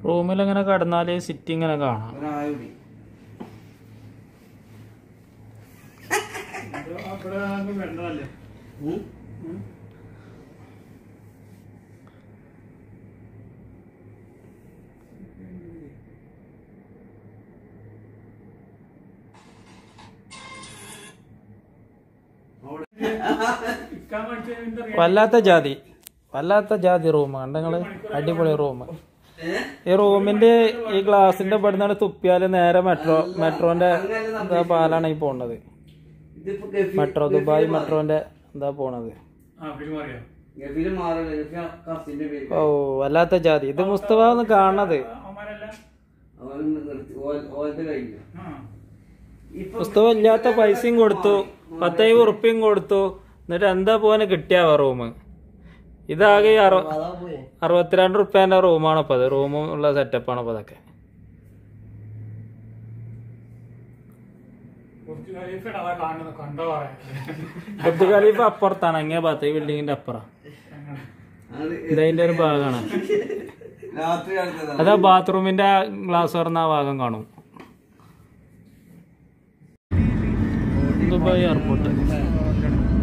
റൂമിൽ ഇങ്ങനെ കിടന്നാല് സിറ്റി ഇങ്ങനെ കാണാം ഒരായുടി ഉം? വല്ലാത്ത ജാതി വല്ലാത്ത ജാതി റൂം കണ്ടങ്ങള് അടിപൊളി റൂം ഏ? ഈ റൂമിന്റെ ഈ ഗ്ലാസിന്റെ ഇവിടുന്നാണ് തുപ്പിയാല് നേരെ മെട്രോ മെട്രോന്റെ എന്താ പാലാണ് ഈ പോണത് ഇതിപ്പോ ഗഫി- മെട്രോ ദുബായ് മെട്രോന്റെ എന്താ പോണത് ഗഫില് മാറില്ല ഗഫി കസിന്റെ പേര് ഓ വല്ലാത്ത ജാതി ഇത് മുസ്തഫ ഒന്ന് കാണണത് അവൻ നിർത്തി ഓൽ- ഓന്റെ കയ്യില് ഇപ്പൊ മുസ്തഫ ഇല്ലാത്ത പൈസയും കൊടുത്തു പത്തൈവ് ഉറുപ്പ്യം കൊടുത്തു എന്നിട്ട് എന്താ പോവാന് കിട്ടിയാവ റൂം ഇതാകെ ഈ അറു അതാ പോയെ അറുപത്തിരണ്ട് റുപ്യേന്റെ റൂമാണ് ഇപ്പൊ അത് റൂമും ഉള്ള സെറ്റപ്പാണ് ഇപ്പൊ അതൊക്കെ ബുർജ് ഖലീഫ അപ്പുറത്താണ് അങ്ങേ ഭാഗത്ത് ഈ ബിൽഡിങ്ങിന്റെ അപ്പുറം അത് ഇതതിന്റെ ഒരു ഭാഗമാണ് രാത്രി അടുത്തതാണ് അതാ ബാത്റൂമിന്റെ ഗ്ലാസ് തുറന്ന ആ ഭാഗം കാണും ദുബായ് എയർപോർട്ട്